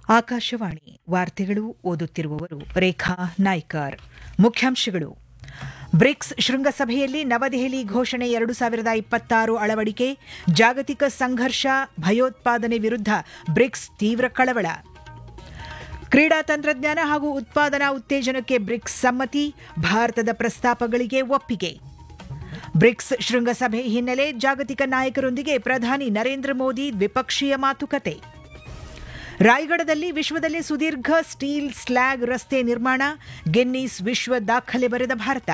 ಆಕಾಶವಾಣಿ ವಾರ್ತೆಗಳು ಓದುತ್ತಿರುವವರು ರೇಖಾ ನಾಯ್ಕರ್ ಮುಖ್ಯಾಂಶಗಳು ಬ್ರಿಕ್ಸ್ ಶೃಂಗಸಭೆಯಲ್ಲಿ ನವದೆಹಲಿ ಘೋಷಣೆ ಎರಡು ಸಾವಿರದ ಇಪ್ಪತ್ತಾರು ಅಳವಡಿಕೆ ಜಾಗತಿಕ ಸಂಘರ್ಷ ಭಯೋತ್ಪಾದನೆ ವಿರುದ್ಧ ಬ್ರಿಕ್ಸ್ ತೀವ್ರ ಕಳವಳ ಕ್ರೀಡಾ ತಂತ್ರಜ್ಞಾನ ಹಾಗೂ ಉತ್ಪಾದನಾ ಉತ್ತೇಜನಕ್ಕೆ ಬ್ರಿಕ್ಸ್ ಸಮ್ಮತಿ ಭಾರತದ ಪ್ರಸ್ತಾಪಗಳಿಗೆ ಒಪ್ಪಿಗೆ ಬ್ರಿಕ್ಸ್ ಶೃಂಗಸಭೆ ಹಿನ್ನೆಲೆ ಜಾಗತಿಕ ನಾಯಕರೊಂದಿಗೆ ಪ್ರಧಾನಿ ನರೇಂದ್ರ ಮೋದಿ ದ್ವಿಪಕ್ಷೀಯ ಮಾತುಕತೆ ರಾಯಗಢದಲ್ಲಿ ವಿಶ್ವದಲ್ಲೇ ಸುದೀರ್ಘ ಸ್ಟೀಲ್ ಸ್ಲ್ಯಾಗ್ ರಸ್ತೆ ನಿರ್ಮಾಣ ಗಿನ್ನೀಸ್ ವಿಶ್ವ ದಾಖಲೆ ಬರೆದ ಭಾರತ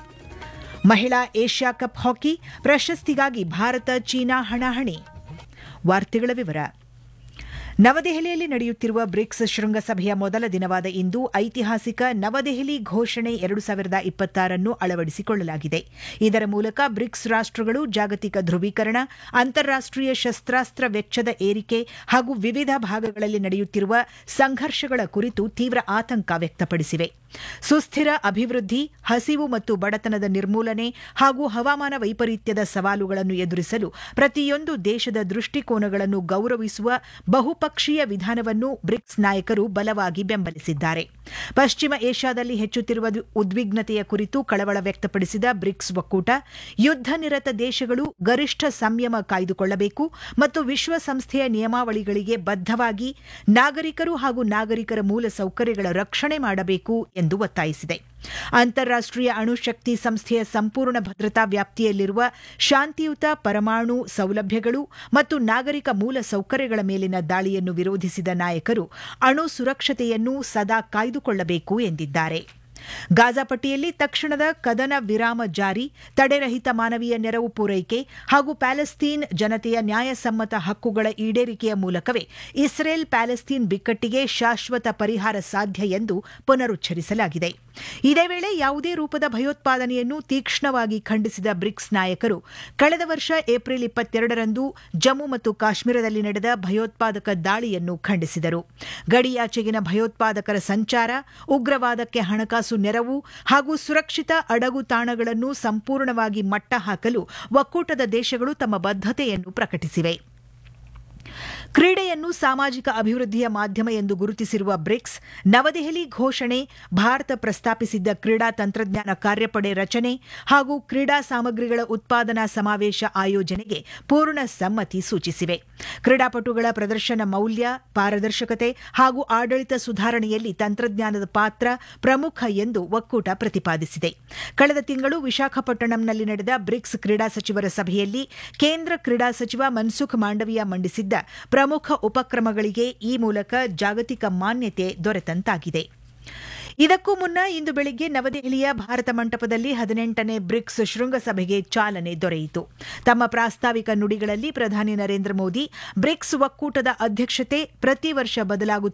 ಮಹಿಳಾ ಏಷ್ಯಾ ಕಪ್ ಹಾಕಿ ಪ್ರಶಸ್ತಿಗಾಗಿ ಭಾರತ ಚೀನಾ ಹಣಾಹಣಿ ವಾರ್ತೆಗಳ ವಿವರ ನವದೆಹಲಿಯಲ್ಲಿ ನಡೆಯುತ್ತಿರುವ ಬ್ರಿಕ್ಸ್ ಶೃಂಗಸಭೆಯ ಮೊದಲ ದಿನವಾದ ಇಂದು ಐತಿಹಾಸಿಕ ನವದೆಹಲಿ ಘೋಷಣೆ ಎರಡು ಸಾವಿರದ ಇಪ್ಪತ್ತಾರನ್ನು ಅಳವಡಿಸಿಕೊಳ್ಳಲಾಗಿದೆ ಇದರ ಮೂಲಕ ಬ್ರಿಕ್ಸ್ ರಾಷ್ಟಗಳು ಜಾಗತಿಕ ಧ್ರುವೀಕರಣ ಅಂತಾರಾಷ್ಟೀಯ ಶಸ್ತ್ರಾಸ್ತ್ರ ವೆಚ್ಚದ ಏರಿಕೆ ಹಾಗೂ ವಿವಿಧ ಭಾಗಗಳಲ್ಲಿ ನಡೆಯುತ್ತಿರುವ ಸಂಘರ್ಷಗಳ ಕುರಿತು ತೀವ್ರ ಆತಂಕ ವ್ಯಕ್ತಪಡಿಸಿವೆ ಸುಸ್ಥಿರ ಅಭಿವೃದ್ಧಿ ಹಸಿವು ಮತ್ತು ಬಡತನದ ನಿರ್ಮೂಲನೆ ಹಾಗೂ ಹವಾಮಾನ ವೈಪರೀತ್ಯದ ಸವಾಲುಗಳನ್ನು ಎದುರಿಸಲು ಪ್ರತಿಯೊಂದು ದೇಶದ ದೃಷ್ಟಿಕೋನಗಳನ್ನು ಗೌರವಿಸುವ ಬಹುಪಕ್ಷೀಯ ವಿಧಾನವನ್ನು ಬ್ರಿಕ್ಸ್ ನಾಯಕರು ಬಲವಾಗಿ ಬೆಂಬಲಿಸಿದ್ದಾರೆ ಪಶ್ಚಿಮ ಏಷ್ಯಾದಲ್ಲಿ ಹೆಚ್ಚುತ್ತಿರುವ ಉದ್ವಿಗ್ನತೆಯ ಕುರಿತು ಕಳವಳ ವ್ಯಕ್ತಪಡಿಸಿದ ಬ್ರಿಕ್ಸ್ ಒಕ್ಕೂಟ ಯುದ್ಧ ನಿರತ ದೇಶಗಳು ಗರಿಷ್ಠ ಸಂಯಮ ಕಾಯ್ದುಕೊಳ್ಳಬೇಕು ಮತ್ತು ವಿಶ್ವಸಂಸ್ಥೆಯ ನಿಯಮಾವಳಿಗಳಿಗೆ ಬದ್ಧವಾಗಿ ನಾಗರಿಕರು ಹಾಗೂ ನಾಗರಿಕರ ಮೂಲ ಸೌಕರ್ಯಗಳ ರಕ್ಷಣೆ ಮಾಡಬೇಕು ಎಂದು ಒತ್ತಾಯಿಸಿದೆ ಅಂತಾರಾಷ್ಟೀಯ ಅಣುಶಕ್ತಿ ಸಂಸ್ಥೆಯ ಸಂಪೂರ್ಣ ಭದ್ರತಾ ವ್ಯಾಪ್ತಿಯಲ್ಲಿರುವ ಶಾಂತಿಯುತ ಪರಮಾಣು ಸೌಲಭ್ಯಗಳು ಮತ್ತು ನಾಗರಿಕ ಮೂಲ ಸೌಕರ್ಯಗಳ ಮೇಲಿನ ದಾಳಿಯನ್ನು ವಿರೋಧಿಸಿದ ನಾಯಕರು ಅಣು ಸುರಕ್ಷತೆಯನ್ನು ಸದಾ ಕಾಯ್ದುಕೊಳ್ಳಬೇಕು ಎಂದಿದ್ದಾರೆ ಗಾಜಾ ಪಟ್ಟಿಯಲ್ಲಿ ತಕ್ಷಣದ ಕದನ ವಿರಾಮ ಜಾರಿ ತಡೆರಹಿತ ಮಾನವೀಯ ನೆರವು ಪೂರೈಕೆ ಹಾಗೂ ಪ್ಯಾಲೆಸ್ತೀನ್ ಜನತೆಯ ನ್ಯಾಯಸಮ್ಮತ ಹಕ್ಕುಗಳ ಈಡೇರಿಕೆಯ ಮೂಲಕವೇ ಇಸ್ರೇಲ್ ಪ್ಯಾಲೆಸ್ತೀನ್ ಬಿಕ್ಕಟ್ಟಿಗೆ ಶಾಶ್ವತ ಪರಿಹಾರ ಸಾಧ್ಯ ಎಂದು ಪುನರುಚ್ಚರಿಸಲಾಗಿದೆ ಇದೇ ವೇಳೆ ಯಾವುದೇ ರೂಪದ ಭಯೋತ್ಪಾದನೆಯನ್ನು ತೀಕ್ಷ್ಣವಾಗಿ ಖಂಡಿಸಿದ ಬ್ರಿಕ್ಸ್ ನಾಯಕರು ಕಳೆದ ವರ್ಷ ಏಪ್ರಿಲ್ ಇಪ್ಪತ್ತೆರಡರಂದು ಜಮ್ಮು ಮತ್ತು ಕಾಶ್ಮೀರದಲ್ಲಿ ನಡೆದ ಭಯೋತ್ಪಾದಕ ದಾಳಿಯನ್ನು ಖಂಡಿಸಿದರು ಗಡಿಯಾಚೆಗಿನ ಭಯೋತ್ಪಾದಕರ ಸಂಚಾರ ಉಗ್ರವಾದಕ್ಕೆ ಹಣಕಾಸು ನೆರವು ಹಾಗೂ ಸುರಕ್ಷಿತ ಅಡಗು ತಾಣಗಳನ್ನು ಸಂಪೂರ್ಣವಾಗಿ ಮಟ್ಟ ಹಾಕಲು ಒಕ್ಕೂಟದ ದೇಶಗಳು ತಮ್ಮ ಬದ್ಧತೆಯನ್ನು ಪ್ರಕಟಿಸಿವೆ ಕ್ರೀಡೆಯನ್ನು ಸಾಮಾಜಿಕ ಅಭಿವೃದ್ಧಿಯ ಮಾಧ್ಯಮ ಎಂದು ಗುರುತಿಸಿರುವ ಬ್ರಿಕ್ಸ್ ನವದೆಹಲಿ ಘೋಷಣೆ ಭಾರತ ಪ್ರಸ್ತಾಪಿಸಿದ್ದ ಕ್ರೀಡಾ ತಂತ್ರಜ್ಞಾನ ಕಾರ್ಯಪಡೆ ರಚನೆ ಹಾಗೂ ಕ್ರೀಡಾ ಸಾಮಗ್ರಿಗಳ ಉತ್ಪಾದನಾ ಸಮಾವೇಶ ಆಯೋಜನೆಗೆ ಪೂರ್ಣ ಸಮ್ಮತಿ ಸೂಚಿಸಿವೆ ಕ್ರೀಡಾಪಟುಗಳ ಪ್ರದರ್ಶನ ಮೌಲ್ಯ ಪಾರದರ್ಶಕತೆ ಹಾಗೂ ಆಡಳಿತ ಸುಧಾರಣೆಯಲ್ಲಿ ತಂತ್ರಜ್ಞಾನದ ಪಾತ್ರ ಪ್ರಮುಖ ಎಂದು ಒಕ್ಕೂಟ ಪ್ರತಿಪಾದಿಸಿದೆ ಕಳೆದ ತಿಂಗಳು ವಿಶಾಖಪಟ್ಟಣಂನಲ್ಲಿ ನಡೆದ ಬ್ರಿಕ್ಸ್ ಕ್ರೀಡಾ ಸಚಿವರ ಸಭೆಯಲ್ಲಿ ಕೇಂದ್ರ ಕ್ರೀಡಾ ಸಚಿವ ಮನ್ಸುಖ್ ಮಾಂಡವಿಯಾ ಮಂಡಿಸಿದ್ದ ಪ್ರಮುಖ ಉಪಕ್ರಮಗಳಿಗೆ ಈ ಮೂಲಕ ಜಾಗತಿಕ ಮಾನ್ಯತೆ ದೊರೆತಂತಾಗಿದೆ ಇದಕ್ಕೂ ಮುನ್ನ ಇಂದು ಬೆಳಿಗ್ಗೆ ನವದೆಹಲಿಯ ಭಾರತ ಮಂಟಪದಲ್ಲಿ ಹದಿನೆಂಟನೇ ಬ್ರಿಕ್ಸ್ ಶೃಂಗಸಭೆಗೆ ಚಾಲನೆ ದೊರೆಯಿತು ತಮ್ಮ ಪ್ರಾಸ್ತಾವಿಕ ನುಡಿಗಳಲ್ಲಿ ಪ್ರಧಾನಿ ನರೇಂದ್ರ ಮೋದಿ ಬ್ರಿಕ್ಸ್ ಒಕ್ಕೂಟದ ಅಧ್ಯಕ್ಷತೆ ಪ್ರತಿ ವರ್ಷ ಬದಲಾಗುತ್ತಿರುವ